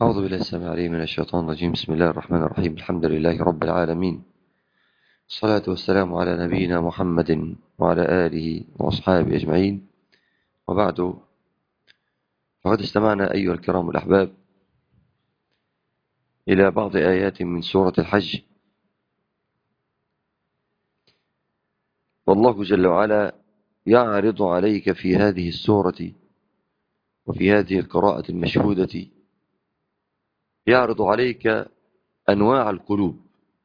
أعوذ بالله السميع العليم من الشيطان الرجيم بسم الله الرحمن الرحيم الحمد لله رب العالمين الصلاة والسلام على نبينا محمد وعلى آله وأصحابه أجمعين وبعد فقد استمعنا أيها الكرام الأحباب إلى بعض آيات من سورة الحج والله جل وعلا يعرض عليك في هذه السورة وفي هذه القراءة المشهودة يعرض عليك أنواع القلوب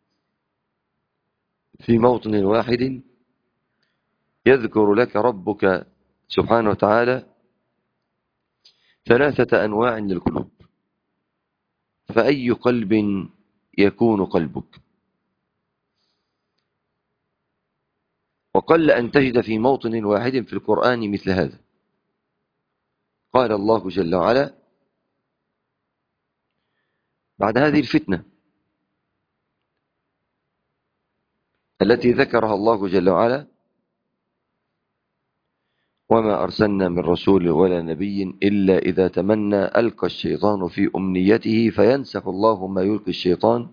في موطن واحد يذكر لك ربك سبحانه وتعالى ثلاثة أنواع للقلوب فأي قلب يكون قلبك وقل أن تجد في موطن واحد في القرآن مثل هذا قال الله جل وعلا بعد هذه الفتنة التي ذكرها الله جل وعلا وما أرسلنا من رسول ولا نبي إلا إذا تمنى ألقى الشيطان في أمنيته فينسخ الله ما يلقي الشيطان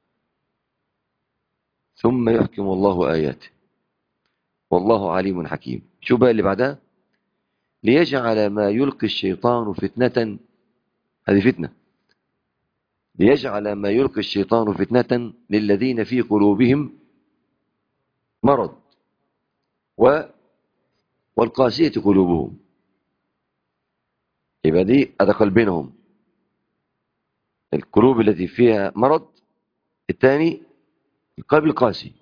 ثم يحكم الله آياته والله عليم حكيم شو بقى اللي بعدها ليجعل ما يلقي الشيطان فتنة هذه فتنة ليجعل ما يلقي الشيطان فتنة للذين في قلوبهم مرض و والقاسية قلوبهم يبقى دي هذا قلبينهم القلوب التي فيها مرض الثاني القلب القاسي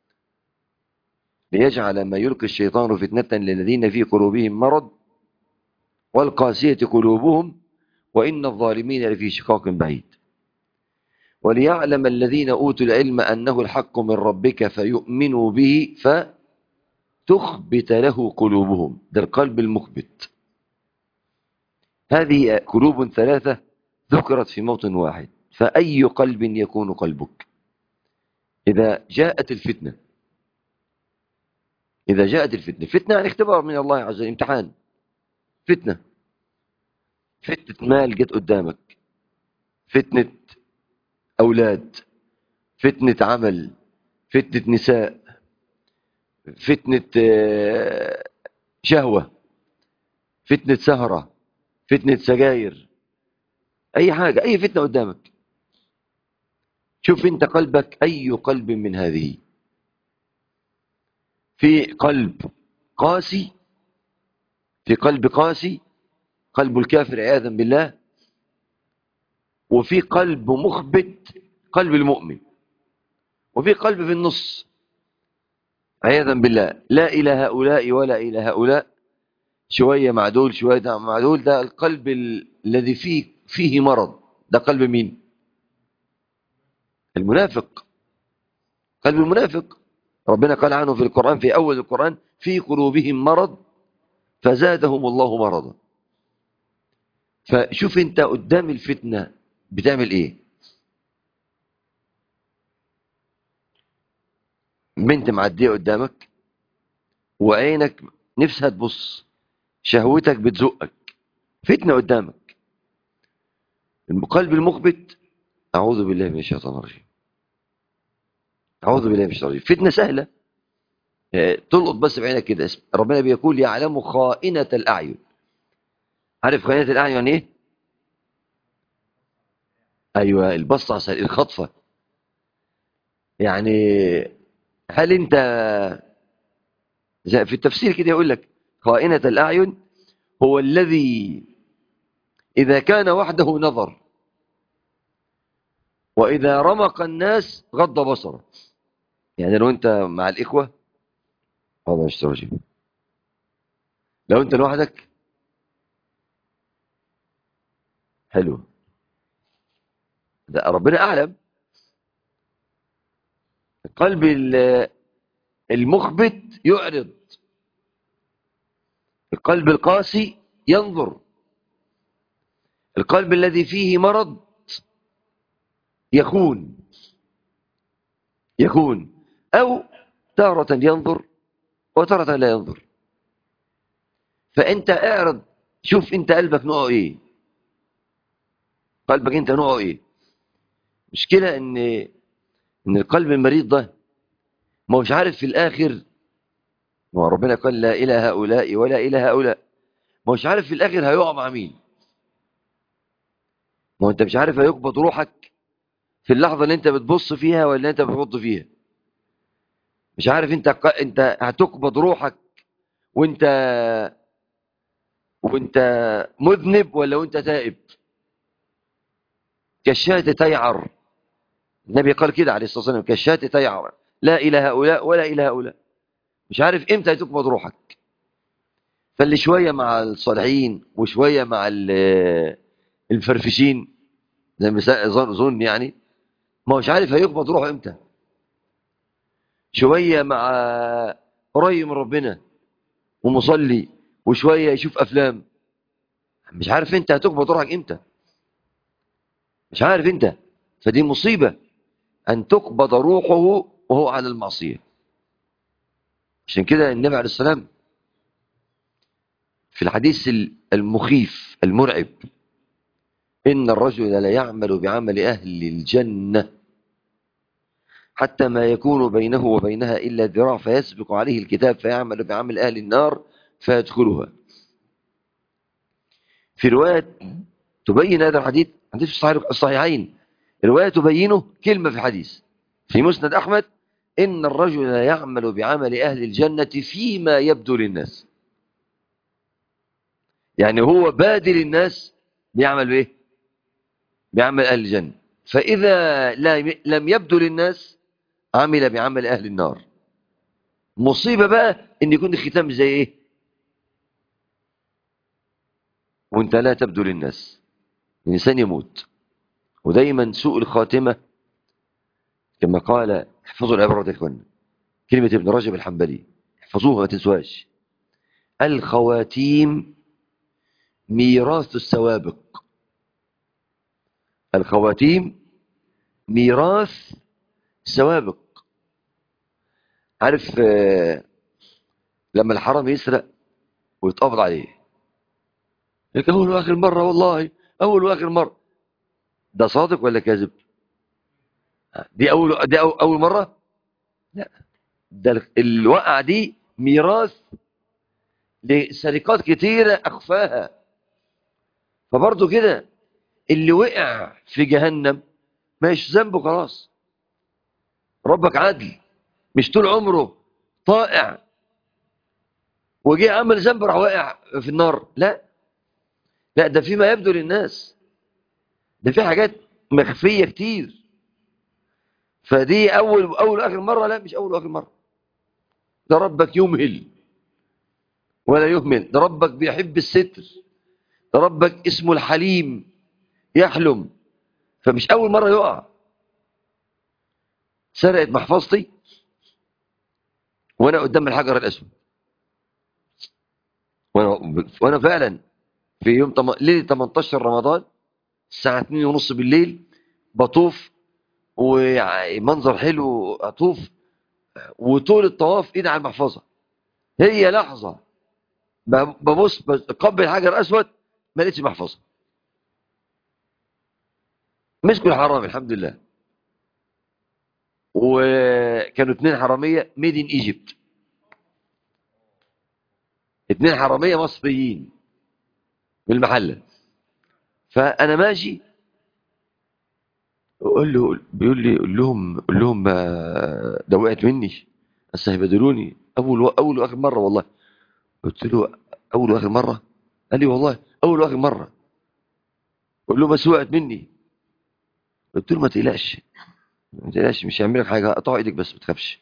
ليجعل ما يلقي الشيطان فتنة للذين في قلوبهم مرض والقاسية قلوبهم وإن الظالمين لفي شقاق بعيد وليعلم الذين أوتوا العلم أنه الحق من ربك فيؤمنوا به فتخبت له قلوبهم ده القلب المخبت هذه قلوب ثلاثة ذكرت في موطن واحد فأي قلب يكون قلبك إذا جاءت الفتنة إذا جاءت الفتنة فتنة يعني اختبار من الله عز وجل امتحان فتنة فتنة مال جت قدامك فتنة أولاد فتنة عمل فتنة نساء فتنة شهوة فتنة سهرة فتنة سجاير أي حاجة أي فتنة قدامك شوف أنت قلبك أي قلب من هذه في قلب قاسي في قلب قاسي قلب الكافر عياذا بالله وفي قلب مخبت قلب المؤمن وفي قلب في النص عياذا بالله لا إلى هؤلاء ولا إلى هؤلاء شوية مع دول شوية مع دول ده القلب الذي فيه فيه مرض ده قلب مين المنافق قلب المنافق ربنا قال عنه في القرآن في أول القرآن في قلوبهم مرض فزادهم الله مرضا فشوف انت قدام الفتنة بتعمل ايه بنت معدية قدامك وعينك نفسها تبص شهوتك بتزقك فتنة قدامك القلب المخبت أعوذ بالله من الشيطان الرجيم أعوذ بالله من الشيطان الرجيم فتنة سهلة تلقط بس بعينك كده ربنا بيقول يعلم خائنة الأعين عارف خائنة الأعين يعني إيه؟ أيوة البصة الخطفة يعني هل أنت في التفسير كده يقول لك خائنة الأعين هو الذي إذا كان وحده نظر وإذا رمق الناس غض بصره يعني لو أنت مع الإخوة هذا مش ترجم لو أنت لوحدك حلو ده ربنا أعلم قلب المخبت يعرض القلب القاسي ينظر القلب الذي فيه مرض يخون يخون أو تارة ينظر وتارة لا ينظر فأنت اعرض شوف أنت قلبك نوعه إيه قلبك انت نوعه ايه مشكلة ان ان القلب المريض ده ما هوش عارف في الاخر ما هو ربنا قال لا اله هؤلاء ولا اله هؤلاء ما هوش عارف في الاخر هيقع مع مين ما هو انت مش عارف هيقبض روحك في اللحظة اللي انت بتبص فيها ولا انت بتحط فيها مش عارف انت انت هتقبض روحك وانت وانت مذنب ولا وانت تائب كالشاة تيعر النبي قال كده عليه الصلاة والسلام كالشاة تيعر لا إلى هؤلاء ولا إلى هؤلاء مش عارف امتى هتقبض روحك فاللي شوية مع الصالحين وشوية مع الفرفشين زي ما ظن يعني ما مش عارف هيقبض روحه امتى شوية مع قريب من ربنا ومصلي وشوية يشوف أفلام مش عارف انت هتقبض روحك امتى مش عارف انت فدي مصيبة أن تقبض روحه وهو على المعصية عشان كده النبي عليه السلام في الحديث المخيف المرعب إن الرجل لا يعمل بعمل أهل الجنة حتى ما يكون بينه وبينها إلا ذراع فيسبق عليه الكتاب فيعمل بعمل أهل النار فيدخلها في رواية تبين هذا الحديث حديث في الصحيحين رواية تبينه كلمة في الحديث في مسند أحمد إن الرجل لا يعمل بعمل أهل الجنة فيما يبدو للناس يعني هو بادل الناس بيعمل بإيه بعمل أهل الجنة فإذا لم يبدو للناس عمل بعمل أهل النار مصيبة بقى إن يكون الختام زي إيه وانت لا تبدو للناس الإنسان يموت ودايما سوء الخاتمة كما قال احفظوا العبرة يا اخوانا كلمة ابن رجب الحنبلي احفظوها ما تنسواش الخواتيم ميراث السوابق الخواتيم ميراث سوابق عارف لما الحرام يسرق ويتقبض عليه لك أول وآخر مرة والله أول وآخر مرة ده صادق ولا كاذب دي أول, دي أول مرة لا ده الوقع دي ميراث لسرقات كتيرة أخفاها فبرضه كده اللي وقع في جهنم مش ذنبه خلاص ربك عدل مش طول عمره طائع وجه عمل ذنب راح واقع في النار لا لا ده فيما يبدو للناس ده في حاجات مخفية كتير فدي أول أول آخر مرة لا مش أول آخر مرة ده ربك يمهل ولا يهمل ده ربك بيحب الستر ده ربك اسمه الحليم يحلم فمش أول مرة يقع سرقت محفظتي وأنا قدام الحجر الأسود وأنا, وأنا فعلا في يوم تم... ليلة 18 رمضان الساعة 2 ونص بالليل بطوف ومنظر حلو أطوف وطول الطواف إيد على المحفظة هي لحظة ببص بقبل حجر أسود ما لقيتش محفظة مسكوا الحرام الحمد لله وكانوا اثنين حرامية ميد ان ايجيبت اثنين حرامية مصريين من المحلة فأنا ماشي قول له بيقول لي قول لهم قول لهم ده وقعت مني بس هيبدلوني اول اول واخر مره والله قلت له اول واخر مره قال لي والله اول واخر مره قول له بس وقعت مني قلت له ما تقلقش ما تقلقش مش هيعمل لك حاجه قطع ايدك بس ما تخافش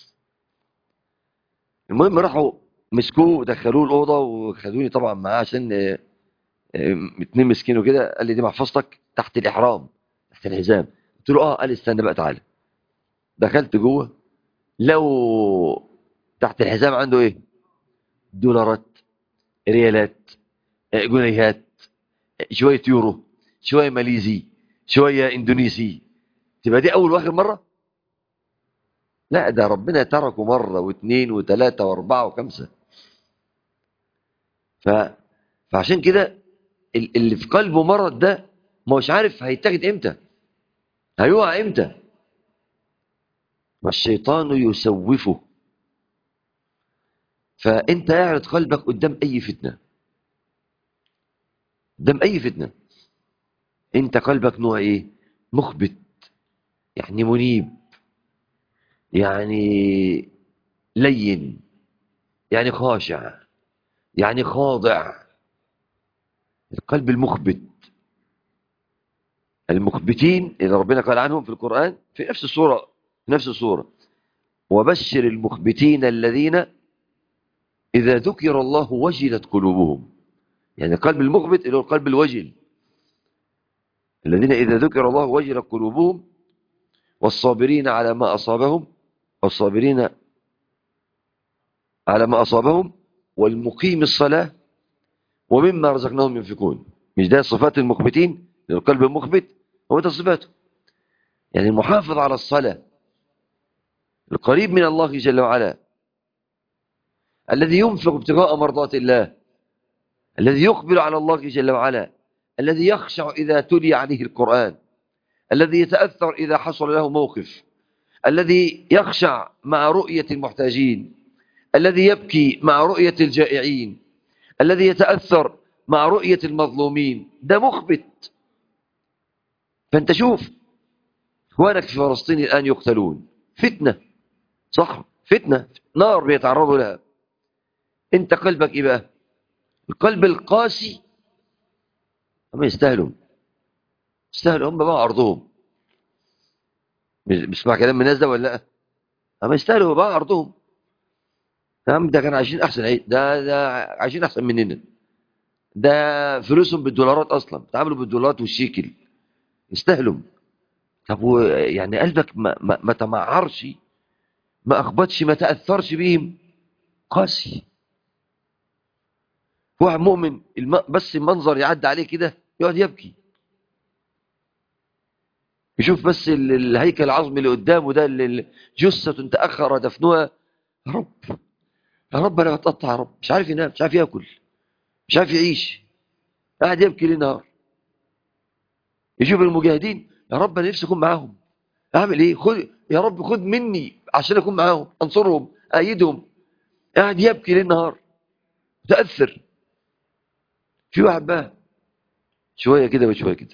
المهم راحوا مسكوه ودخلوه الاوضه وخدوني طبعا معاه عشان اتنين مسكين وكده قال لي دي محفظتك تحت الاحرام تحت الحزام قلت له اه قال استنى بقى تعالى دخلت جوه لو تحت الحزام عنده ايه دولارات ريالات جنيهات شويه يورو شويه ماليزي شويه اندونيسي تبقى دي اول واخر مره لا ده ربنا تركه مره واثنين وثلاثه واربعه وخمسه ف... فعشان كده اللي في قلبه مرض ده ما هوش عارف هيتاخد امتى هيقع امتى والشيطان يسوفه فانت اعرض قلبك قدام اي فتنة قدام اي فتنة انت قلبك نوع ايه مخبت يعني منيب يعني لين يعني خاشع يعني خاضع القلب المخبت المخبتين إذا ربنا قال عنهم في القرآن في نفس السورة في نفس السورة وبشر المخبتين الذين إذا ذكر الله وجلت قلوبهم يعني القلب المخبت اللي هو القلب الوجل الذين إذا ذكر الله وجلت قلوبهم والصابرين على ما أصابهم والصابرين على ما أصابهم والمقيم الصلاة ومما رزقناهم ينفقون مش ده صفات المخبتين القلب المخبت هو ده صفاته يعني المحافظ على الصلاة القريب من الله جل وعلا الذي ينفق ابتغاء مرضات الله الذي يقبل على الله جل وعلا الذي يخشع إذا تلي عليه القرآن الذي يتأثر إذا حصل له موقف الذي يخشع مع رؤية المحتاجين الذي يبكي مع رؤية الجائعين الذي يتأثر مع رؤية المظلومين ده مخبت فانت شوف اخوانك في فلسطين الآن يقتلون فتنة صح فتنة نار بيتعرضوا لها انت قلبك ايه بقى القلب القاسي هم يستاهلوا يستاهلوا هم بقى عرضهم بيسمع كلام الناس ده ولا لا هم يستاهلوا بقى عرضهم هم ده كانوا عايشين احسن عيش ده ده عايشين احسن مننا ده فلوسهم بالدولارات اصلا بيتعاملوا بالدولارات والشيكل يستاهلوا طب يعني قلبك ما, ما, ما تمعرش ما اخبطش ما تاثرش بيهم قاسي واحد مؤمن الم... بس المنظر يعدي عليه كده يقعد يبكي يشوف بس الهيكل العظمي اللي قدامه ده اللي جثة تأخر دفنها يا رب يا رب انا بتقطع يا رب مش عارف ينام مش عارف ياكل مش عارف يعيش قاعد يبكي ليل نهار يشوف المجاهدين يا رب انا نفسي اكون معاهم اعمل ايه خد يا رب خد مني عشان اكون معاهم انصرهم ايدهم قاعد يبكي ليل نهار متاثر في واحد بقى شويه كده وشويه كده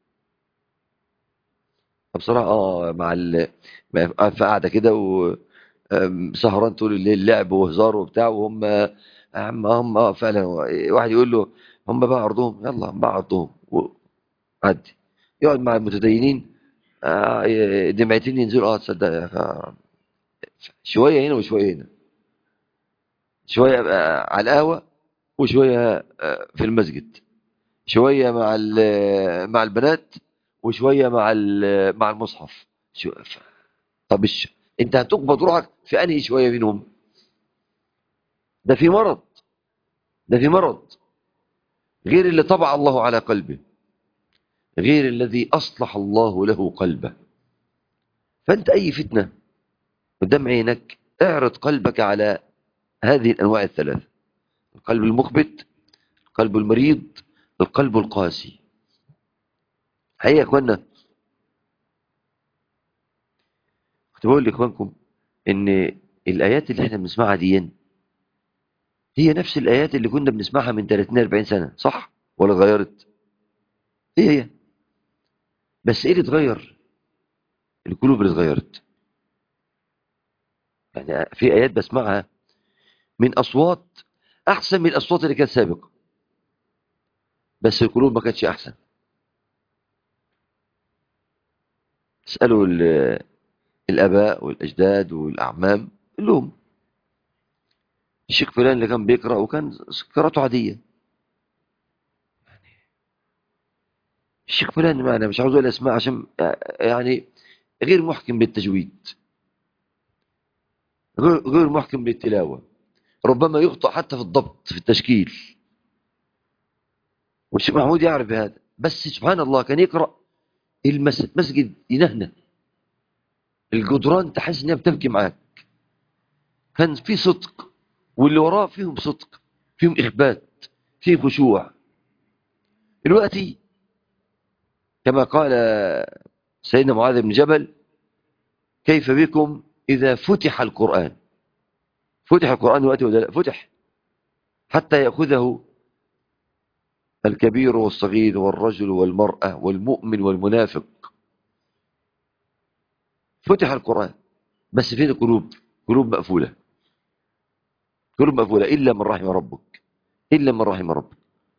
بصراحه اه مع ال في قاعده كده وسهران طول الليل لعب وهزار وبتاع وهم هم هم فعلا واحد يقول له هم بقى عرضهم يلا بقى عرضهم عدي يقعد مع المتدينين دمعتين ينزلوا اه تصدق يا أخي. شويه هنا وشويه هنا شويه على القهوه وشويه في المسجد شويه مع مع البنات وشويه مع مع المصحف شو طب الش... انت هتقبض روحك في انهي شويه منهم ده في مرض ده في مرض غير اللي طبع الله على قلبه غير الذي أصلح الله له قلبه فأنت أي فتنة قدام عينك اعرض قلبك على هذه الأنواع الثلاث القلب المخبت القلب المريض القلب القاسي حقيقة يا أخوانا كنت بقول لإخوانكم إن الآيات اللي احنا بنسمعها دي هي نفس الآيات اللي كنا بنسمعها من 30-40 سنة صح ولا غيرت هي هي بس ايه اللي اتغير القلوب اللي اتغيرت يعني في ايات بسمعها من اصوات احسن من الاصوات اللي كانت سابقه بس القلوب ما كانتش احسن اسالوا الاباء والاجداد والاعمام لهم الشيخ فلان اللي كان بيقرا وكان قراءته عاديه الشيخ فلان ما انا مش عاوز اقول اسماء عشان يعني غير محكم بالتجويد غير محكم بالتلاوه ربما يخطئ حتى في الضبط في التشكيل والشيخ محمود يعرف هذا بس سبحان الله كان يقرا المسجد مسجد ينهنه الجدران تحس انها بتبكي معاك كان في صدق واللي وراه فيهم صدق فيهم اخبات فيه خشوع دلوقتي كما قال سيدنا معاذ بن جبل كيف بكم إذا فتح القرآن فتح القرآن وقت ولا لا فتح حتى يأخذه الكبير والصغير والرجل والمرأة والمؤمن والمنافق فتح القرآن بس فين القلوب قلوب مقفولة قلوب مقفولة إلا من رحم ربك إلا من رحم ربك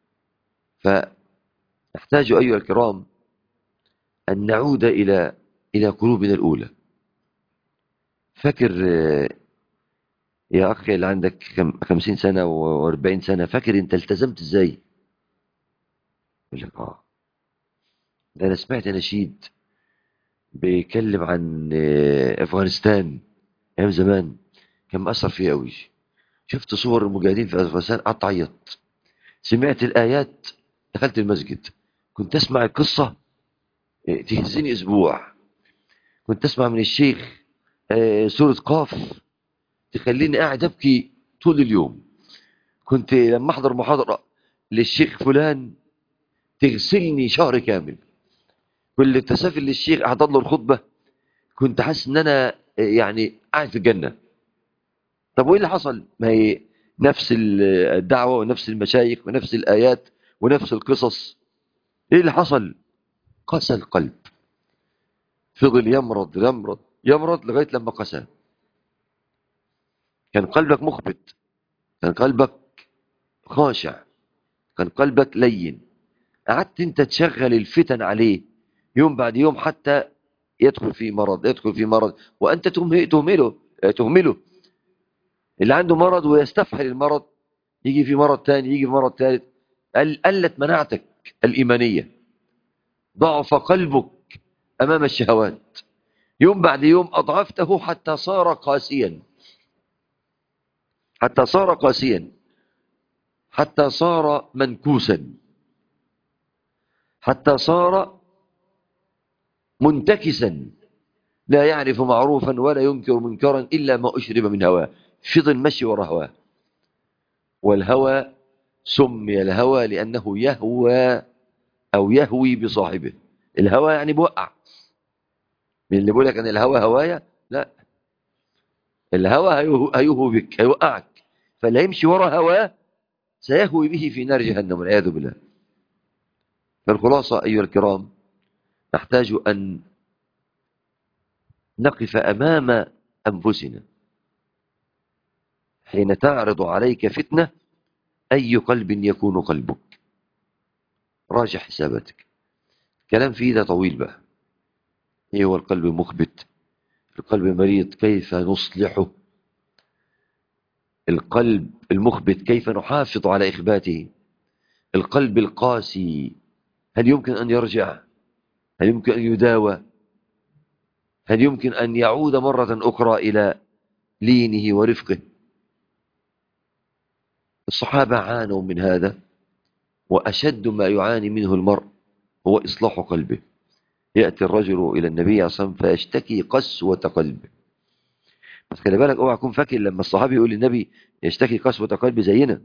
فنحتاج أيها الكرام أن نعود إلى إلى قلوبنا الأولى فاكر يا أخي اللي عندك خمسين سنة واربعين سنة فاكر أنت التزمت إزاي يقول لك آه ده أنا سمعت نشيد بيتكلم عن أفغانستان أيام زمان كان مأثر فيه قوي شفت صور المجاهدين في أفغانستان قعدت أعيط سمعت الآيات دخلت المسجد كنت أسمع القصة تهزني أسبوع كنت أسمع من الشيخ سورة قاف تخليني قاعد أبكي طول اليوم كنت لما أحضر محاضرة للشيخ فلان تغسلني شهر كامل كل اكتسافي للشيخ أحضر له الخطبة كنت حاسس إن أنا يعني قاعد في الجنة طب وإيه اللي حصل؟ ما هي نفس الدعوة ونفس المشايخ ونفس الآيات ونفس القصص إيه اللي حصل؟ قسى القلب فضل يمرض يمرض يمرض لغاية لما قسى كان قلبك مخبت كان قلبك خاشع كان قلبك لين قعدت انت تشغل الفتن عليه يوم بعد يوم حتى يدخل في مرض يدخل في مرض وانت تهمله تهمله اللي عنده مرض ويستفحل المرض يجي في مرض ثاني يجي في مرض ثالث قلت مناعتك الإيمانية ضعف قلبك أمام الشهوات يوم بعد يوم أضعفته حتى صار قاسيا حتى صار قاسيا حتى صار منكوسا حتى صار منتكسا لا يعرف معروفا ولا ينكر منكرا إلا ما أشرب من هواه فضل مشي ورا هواه والهوى سمي الهوى لأنه يهوى أو يهوي بصاحبه الهوى يعني بوقع من اللي بيقول لك ان الهوى هوايا لا الهوى هيهوي بك هيوقعك فاللي يمشي ورا هواه سيهوي به في نار جهنم والعياذ بالله فالخلاصة أيها الكرام نحتاج أن نقف أمام أنفسنا حين تعرض عليك فتنة أي قلب يكون قلبك راجع حساباتك كلام فيه ده طويل بقى ايه هو القلب المخبت القلب المريض كيف نصلحه القلب المخبت كيف نحافظ على إخباته القلب القاسي هل يمكن أن يرجع هل يمكن أن يداوى هل يمكن أن يعود مرة أخرى إلى لينه ورفقه الصحابة عانوا من هذا وأشد ما يعاني منه المرء هو إصلاح قلبه يأتي الرجل إلى النبي عليه الصلاة والسلام فيشتكي قسوة قلبه بس خلي بالك اوعى تكون فاكر لما الصحابي يقول للنبي يشتكي قسوة قلب زينا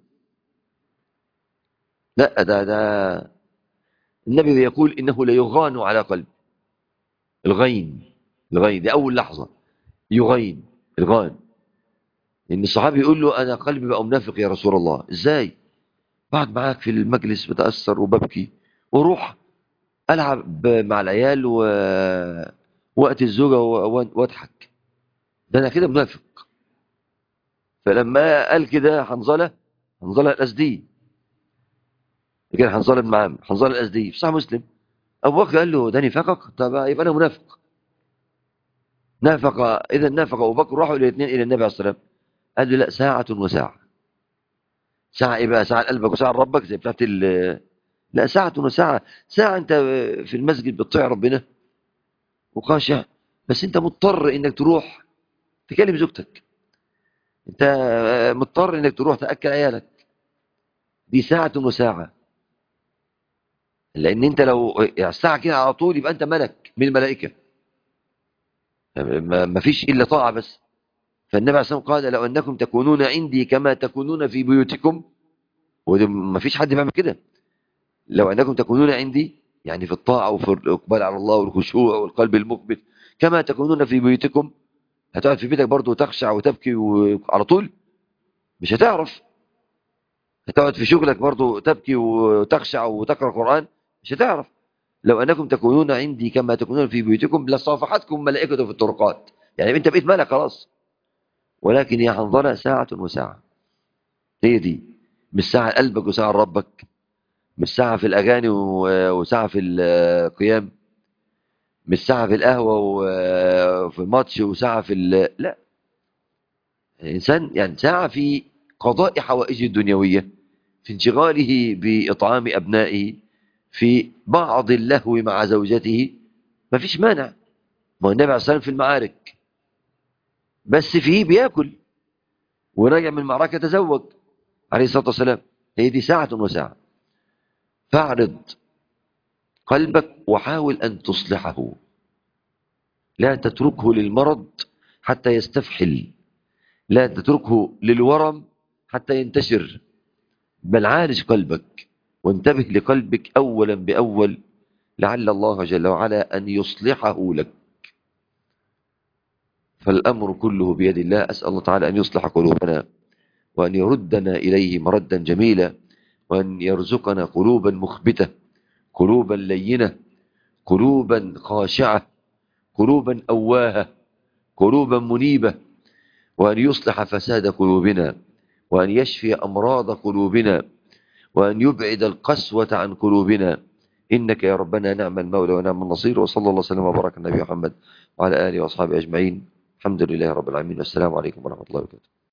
لا ده ده النبي يقول إنه ليغان على قلب الغين الغين دي أول لحظة يغين الغان إن الصحابي يقول له أنا قلبي بقى منافق يا رسول الله إزاي بعد معاك في المجلس بتأثر وببكي وروح ألعب مع العيال و... وقت الزوجة واضحك ده أنا كده منافق فلما قال كده حنظلة حنظلة الأسدي كده حنظلة بن عامر حنظلة الأسدي في صحيح مسلم أبو بكر قال له ده نفاقك طب يبقى أنا منافق نافق إذا نافق أبو بكر راحوا الاثنين إلى النبي عليه الصلاة والسلام قال له لا ساعة وساعة ساعة إيه بقى ساعة لقلبك وساعة لربك زي بتاعت ال لا ساعة وساعة ساعة أنت في المسجد بتطيع ربنا وخاشع بس أنت مضطر إنك تروح تكلم زوجتك أنت مضطر إنك تروح تأكل عيالك دي ساعة وساعة لأن أنت لو الساعة كده على طول يبقى أنت ملك من الملائكة ما فيش إلا طاعة بس فالنبي عليه الصلاة والسلام قال لو أنكم تكونون عندي كما تكونون في بيوتكم وما فيش حد بيعمل كده لو أنكم تكونون عندي يعني في الطاعة وفي الإقبال على الله والخشوع والقلب المقبت كما تكونون في بيوتكم هتقعد في بيتك برضه وتخشع وتبكي على طول مش هتعرف هتقعد في شغلك برضه تبكي وتخشع وتقرأ قرآن مش هتعرف لو أنكم تكونون عندي كما تكونون في بيوتكم لصافحتكم ملائكة في الطرقات يعني أنت بقيت ملك خلاص ولكن يا حنظلة ساعة وساعة هي دي مش ساعة لقلبك وساعة لربك مش ساعة في الأغاني وساعة في القيام مش ساعة في القهوة وفي الماتش وساعة في ال... لا الإنسان يعني ساعة في قضاء حوائجه الدنيوية في انشغاله بإطعام أبنائه في بعض اللهو مع زوجته ما فيش مانع ما هو النبي عليه الصلاة في المعارك بس فيه بياكل وراجع من المعركة تزوج عليه الصلاة والسلام هي دي ساعة وساعة فاعرض قلبك وحاول أن تصلحه لا تتركه للمرض حتى يستفحل لا تتركه للورم حتى ينتشر بل عالج قلبك وانتبه لقلبك أولا بأول لعل الله جل وعلا أن يصلحه لك فالأمر كله بيد الله أسأل الله تعالى أن يصلح قلوبنا وأن يردنا إليه مردا جميلا وأن يرزقنا قلوبا مخبتة قلوبا لينة قلوبا خاشعة قلوبا أواهة قلوبا منيبة وأن يصلح فساد قلوبنا وأن يشفي أمراض قلوبنا وأن يبعد القسوة عن قلوبنا إنك يا ربنا نعم المولى ونعم النصير وصلى الله وسلم وبارك على النبي محمد وعلى آله وأصحابه أجمعين الحمد لله رب العالمين والسلام عليكم ورحمة الله وبركاته